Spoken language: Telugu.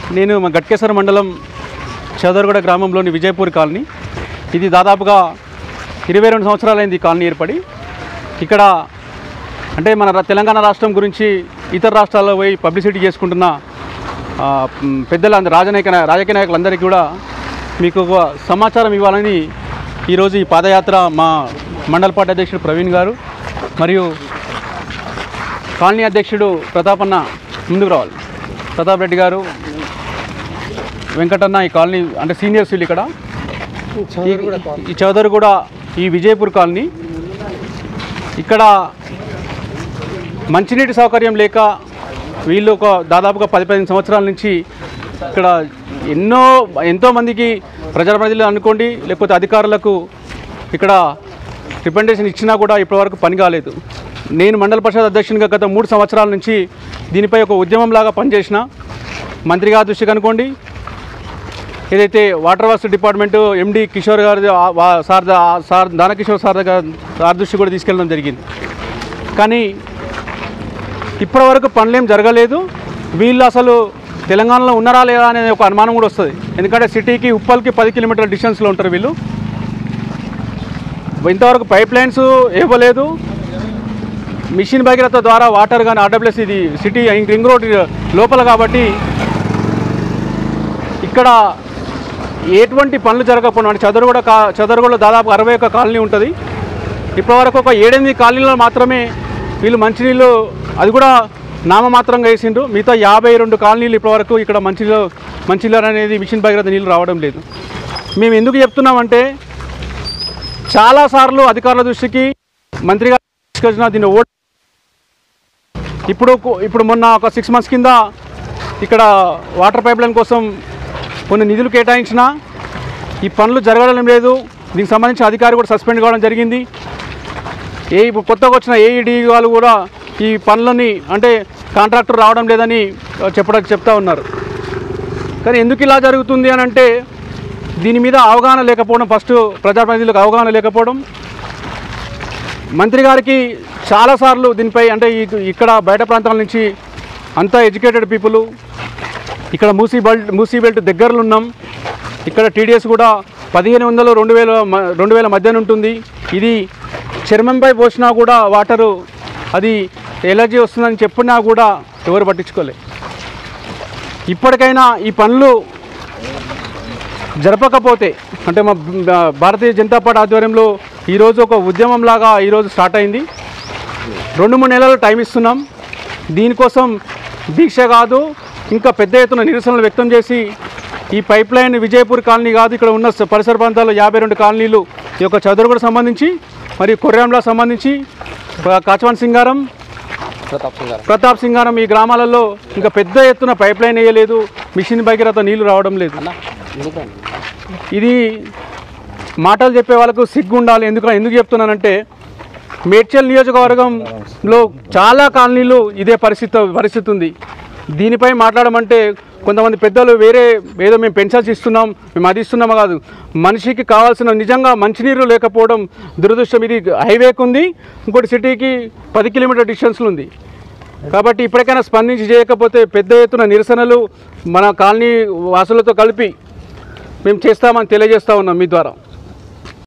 నేను మా గట్కేశ్వర మండలం చదరగూడ గ్రామంలోని విజయపూర్ కాలనీ ఇది దాదాపుగా ఇరవై రెండు సంవత్సరాలైంది ఈ కాలనీ ఏర్పడి ఇక్కడ అంటే మన రా- తెలంగాణ రాష్ట్రం గురించి ఇతర రాష్ట్రాల్లో పోయి పబ్లిసిటీ చేసుకుంటున్న ఆ, మ్, పెద్దల రాజనాయక రాజకీయ నాయకులందరికీ కూడా మీకు ఒక సమాచారం ఇవ్వాలని ఈరోజు ఈ పాదయాత్ర మా మండల పార్టీ అధ్యక్షుడు ప్రవీణ్ గారు మరియు కాలనీ అధ్యక్షుడు ప్రతాపన్న ముందుకు రావాలి ప్రతాప్ రెడ్డి గారు వెంకటన్న ఈ కాలనీ అంటే సీనియర్స్ వీళ్ళు ఇక్కడ ఈ- ఈ చౌదరి కూడా ఈ విజయపూర్ కాలనీ ఇక్కడ మంచినీటి సౌకర్యం లేక వీళ్ళు ఒక దాదాపుగా పది పదిహేను సంవత్సరాల నుంచి ఇక్కడ ఎన్నో ఎంతోమందికి ప్రజాప్రతినిధులు అనుకోండి లేకపోతే అధికారులకు ఇక్కడ రిప్రజెంటేషన్ ఇచ్చినా కూడా ఇప్పటివరకు పని కాలేదు నేను మండల పరిషత్ అధ్యక్షునిగా గత మూడు సంవత్సరాల నుంచి దీనిపై ఒక ఉద్యమంలాగా పనిచేసిన మంత్రి గారి దృష్టికి అనుకోండి ఏదైతే water works department MD Kishore గారి ఆ- వా- సార్ ద- ఆ సార్ దానకిషోర్ సార్ దగ్గర సార్ దృష్టి కూడా తీసుకెళ్ళడం జరిగింది కానీ ఇప్పటివరకు పనులేం జరగలేదు వీళ్ళు అసలు తెలంగాణలో ఉన్నారా లేదా అనే ఒక అనుమానం కూడా వస్తుంది ఎందుకంటే సిటీకి ఉప్పల్కి పది కిలోమీటర్ల డిస్టెన్స్లో ఉంటారు వీళ్ళు ఇంతవరకు పైప్ లైన్స్ ఇవ్వలేదు మిషన్ భగీరథ ద్వారా వాటర్ కానీ ఆర్డబ్ల్యూఎస్ ఇది సిటీ రింగ్ రోడ్ లోపల కాబట్టి ఇక్కడ ఎటువంటి పనులు జరగకపోవడం అంటే చదరగూడ కా చదరగూడలో దాదాపు అరవై ఒక్క కాలనీ ఉంటుంది ఇప్పటివరకు ఒక ఏడెనిమిది కాలనీలో మాత్రమే వీళ్ళు మంచినీళ్ళు అది కూడా నామమాత్రంగా వేసిండ్రు మిగతా యాభై రెండు కాలనీలు ఇప్పటివరకు ఇక్కడ మంచినీళ్ళు మంచినీళ్ళు అనేది మిషన్ భగీరథ నీళ్ళు రావడం లేదు మేము ఎందుకు చెప్తున్నామంటే చాలాసార్లు అధికారుల దృష్టికి మంత్రి గారు తీసుకొచ్చిన దీన్ని ఓట్ ఇప్పుడు ఇప్పుడు మొన్న ఒక సిక్స్ మంత్స్ కింద ఇక్కడ వాటర్ పైప్ లైన్ కోసం కొన్ని నిధులు కేటాయించిన ఈ పనులు జరగడం లేదు దీనికి సంబంధించిన అధికారి కూడా సస్పెండ్ కావడం జరిగింది ఏ ఇప్పుడు కొత్తగా వచ్చిన ఏఈడి వాళ్ళు కూడా ఈ పనులని అంటే కాంట్రాక్టర్ రావడం లేదని చెప్పడం చెప్తా ఉన్నారు కానీ ఎందుకు ఇలా జరుగుతుంది అని అంటే దీని మీద అవగాహన లేకపోవడం ఫస్ట్ ప్రజాప్రతినిధులకు అవగాహన లేకపోవడం మంత్రి గారికి చాలాసార్లు దీనిపై అంటే ఈ- ఇక్కడ బయట ప్రాంతాల నుంచి అంతా ఎడ్యుకేటెడ్ పీపుల్ ఇక్కడ మూసీ బెల్ట్ మూసీ బెల్ట్ దగ్గరలో ఉన్నాం ఇక్కడ టీడీఎస్ కూడా పదిహేను వందలు రెండు వేల మ- రెండు వేల మధ్యన ఉంటుంది ఇది చర్మంపై పోసినా కూడా వాటరు అది ఎలర్జీ వస్తుందని చెప్పినా కూడా ఎవరు పట్టించుకోలే ఇప్పటికైనా ఈ పనులు జరపకపోతే అంటే మా బ- భారతీయ జనతా పార్టీ ఆధ్వర్యంలో ఈరోజు ఒక ఉద్యమం లాగా ఈరోజు స్టార్ట్ అయింది రెండు మూడు నెలలు టైం ఇస్తున్నాం దీనికోసం దీక్ష కాదు ఇంకా పెద్ద ఎత్తున నిరసనలు వ్యక్తం చేసి ఈ పైప్ లైన్ విజయపూర్ కాలనీ కాదు ఇక్కడ ఉన్న స- పరిసర ప్రాంతాల్లో యాభై రెండు కాలనీలు ఈ యొక్క చదురుగుడు సంబంధించి మరియు కొర్రాంలా సంబంధించి ప- కాచవాన్ సింగారం ప్రతాప్ సింగ్ గారు ప్రతాప్ సింగారం ఈ గ్రామాలలో ఇంకా పెద్ద ఎత్తున పైప్ లైన్ వేయలేదు మిషన్ భగీరథ నీళ్లు రావడం లేదు ఎందుకండి ఇది మాటలు చెప్పే వాళ్ళకు సిగ్గు ఉండాలి ఎందుకు ఎందుకు చెప్తున్నానంటే మేడ్చల్ నియోజకవర్గంలో చాలా కాలనీలు ఇదే పరిస్థితి పరిస్థితి ఉంది దీనిపై మాట్లాడమంటే కొంతమంది పెద్దలు వేరే ఏదో మేము పెన్షన్స్ ఇస్తున్నాం మేము అది ఇస్తున్నామా కాదు మనిషికి కావాల్సిన నిజంగా మంచినీరు లేకపోవడం దురదృష్టం ఇది హైవేకి ఉంది ఇంకోటి సిటీకి పది కిలోమీటర్ డిస్టెన్స్లో ఉంది కాబట్టి ఇప్పటికైనా స్పందించి చేయకపోతే పెద్ద ఎత్తున నిరసనలు మన కాలనీ వాసులతో కలిపి మేము చేస్తామని తెలియజేస్తా ఉన్నాం మీ ద్వారా